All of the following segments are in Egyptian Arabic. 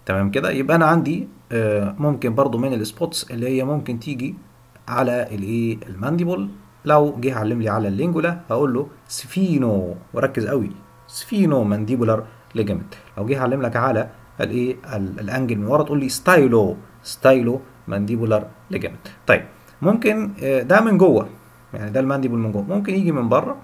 تمام كده يبقى انا عندي آه ممكن برضو من السبوتس اللي هي ممكن تيجي على الايه المانديبل لو جه علم لي على اللينجولا هقول له سفينو وركز قوي سفينو مانديبولار ليجامنت لو جه علم لك على الايه الانجل من ورا تقول لي ستايلو ستايلو مانديبولار ليجامنت طيب ممكن ده من جوه يعني ده المانديبل من جوه ممكن يجي من بره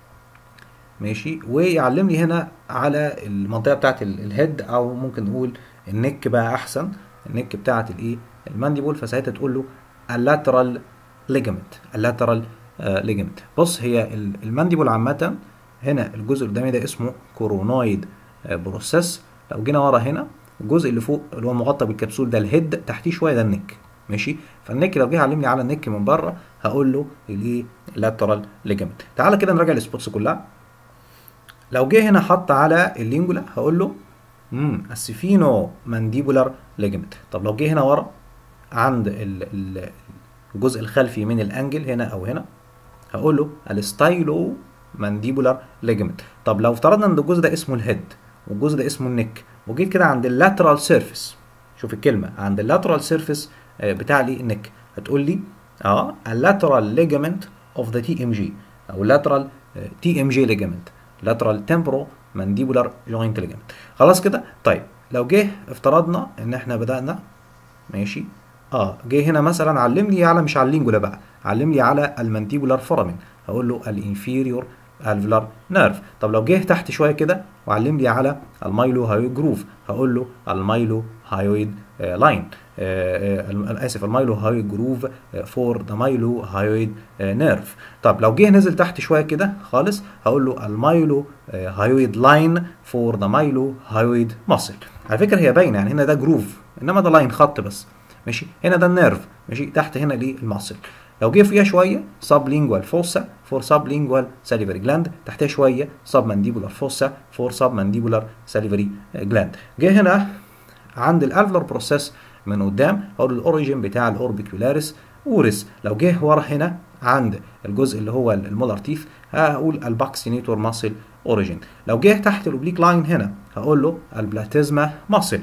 ماشي ويعلم لي هنا على المنطقه بتاعت الهيد او ممكن نقول النك بقى احسن النك بتاعت الايه المانديبل فساعتها تقول له اللاترال ليجامنت اللاترال ليجامنت بص هي المانديبل عامه هنا الجزء اللي قدامي ده اسمه كورونويد بروسيس لو جينا ورا هنا الجزء اللي فوق اللي هو مغطى بالكبسول ده الهيد تحتيه شويه ده النك ماشي فالنك لو جه علمني على النك من بره هقول له الايه اللاترال ليجامنت تعالى كده نراجع السبوتس كلها لو جه هنا حط على اللينجولا هقول له امم السفينو مانديبولار ليجامنت طب لو جه هنا ورا عند الجزء الخلفي من الانجل هنا او هنا هقول له الستايلو مانديبولار ليجامنت طب لو افترضنا ان الجزء ده اسمه الهيد والجزء ده اسمه النك وجيت كده عند اللاترال سيرفيس شوف الكلمه عند اللاترال سيرفيس بتاع لي النك هتقول لي اه اللاترال ليجامنت اوف ذا تي ام جي او اللاترال تي ام جي ليجامنت لاترال تمبرو مانديبولار جوينت ليجامنت خلاص كده طيب لو جه افترضنا ان احنا بدانا ماشي اه جه هنا مثلا علم لي على مش على اللينجولا بقى علم لي على المانديبولار فورامين هقول له الانفيريور الفلار نيرف طب لو جه تحت شويه كده وعلم لي على المايلو هايويد جروف هقول له المايلو هايويد لاين اسف المايلو هايويد جروف فور ذا مايلو هايويد نيرف طب لو جه نزل تحت شويه كده خالص هقول له المايلو هايويد لاين فور ذا مايلو هايويد ماسل على فكره هي باينه يعني هنا ده جروف انما ده لاين خط بس ماشي هنا ده النيرف ماشي تحت هنا ليه الماسل لو جه فيها شويه سب لينجوال فوسا فور سب لينجوال ساليفري جلاند تحتها شويه سب مانديبولار فوسا فور سب مانديبولار ساليفري جلاند جه هنا عند الالفلر بروسيس من قدام اقول الاوريجين بتاع الاوربيكولاريس اوريس لو جه ورا هنا عند الجزء اللي هو المولار تيث هقول الباكسينيتور ماسل اوريجين لو جه تحت الاوبليك لاين هنا هقول له البلاتيزما ماسل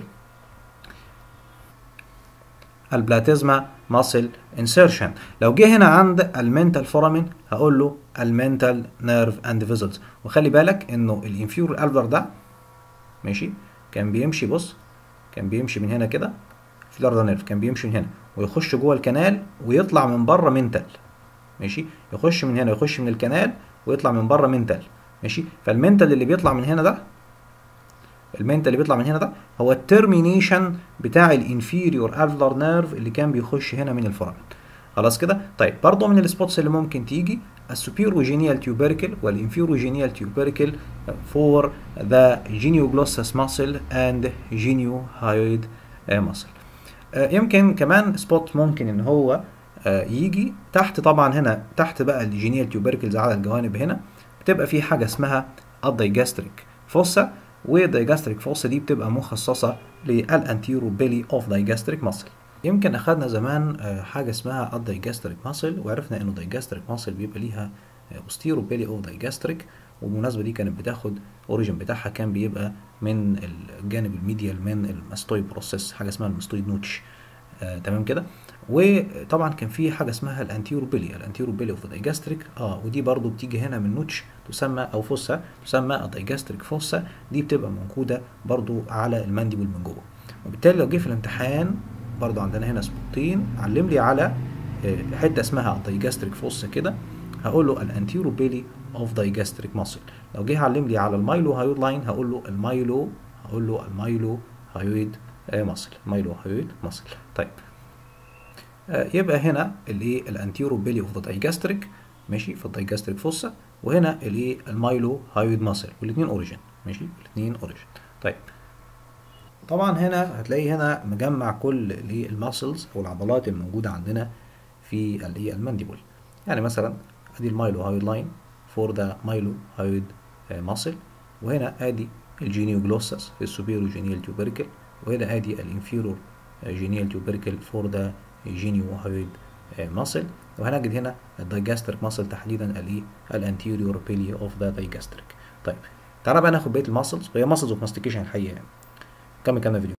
البلاتيزما ماسل انسيرشن لو جه هنا عند المنتال فورامين هقول له المنتال نيرف اند فيزلز وخلي بالك انه الانفيور الفر ده ماشي كان بيمشي بص كان بيمشي من هنا كده فلاردا نيرف كان بيمشي من هنا ويخش جوه الكنال ويطلع من بره منتال ماشي يخش من هنا يخش من الكنال ويطلع من بره منتال ماشي فالمنتال اللي بيطلع من هنا ده المنتال اللي بيطلع من هنا ده هو الترمينيشن بتاع الانفيريور الفلر نيرف اللي كان بيخش هنا من الفورامين خلاص كده طيب برضه من السبوتس اللي ممكن تيجي السوبيروجينيال تيوبركل والانفيروجينيال تيوبركل فور ذا جينيوجلوسس ماسل اند جينيو هايويد ماسل يمكن كمان سبوت ممكن ان هو يجي تحت طبعا هنا تحت بقى الجينيال تيوبركلز على الجوانب هنا بتبقى في حاجه اسمها الدايجاستريك فوسا والدايجاستريك فوسا دي بتبقى مخصصه للانتيرو بيلي اوف دايجاستريك ماسل يمكن اخدنا زمان حاجه اسمها الدايجاستريك ماسل وعرفنا انه الدايجاستريك ماسل بيبقى ليها بوستيرو بيلي اوف دايجاستريك وبالمناسبه دي كانت بتاخد اوريجن بتاعها كان بيبقى من الجانب الميديال من الماستويد بروسيس حاجه اسمها الماستويد نوتش آه تمام كده وطبعا كان في حاجه اسمها الانتيرو بيلي الانتيرو بيلي اوف دايجاستريك اه ودي برضو بتيجي هنا من نوتش تسمى او فوسا تسمى الدايجاستريك فوسا دي بتبقى موجوده برضو على المانديبل من جوه وبالتالي لو جه في الامتحان برضو عندنا هنا سبوتين علم لي على حته اسمها الدايجاستريك فوسا كده هقول له الانتيرو بيلي اوف دايجاستريك ماسل لو جه علم لي على المايلو هايويد لاين هقول له المايلو هقول له المايلو هايويد ماسل مايلو هايويد ماسل طيب آه يبقى هنا الايه الانتيرو بيلي اوف ذا دايجاستريك ماشي في الدايجاستريك فوسا وهنا الايه المايلو هايويد ماسل والاثنين اوريجين ماشي الاثنين اوريجين طيب طبعا هنا هتلاقي هنا مجمع كل الايه الماسلز او العضلات الموجوده عندنا في الايه المانديبل يعني مثلا ادي المايلو هايويد لاين فور ذا مايلو هايويد ماسل وهنا ادي الجينيوجلوسس في السوبيرو جينيال تيوبركل وهنا ادي الانفيرور جينيال تيوبركل فور ذا جينيو هايويد ماسل وهنجد هنا الدايجاستريك ماسل تحديدا الايه الانتيريور بيلي اوف ذا دايجاستريك طيب تعالى بقى ناخد بقيه الماسلز وهي ماسلز اوف ماستيكيشن الحقيقه يعني كمل كمل فيديو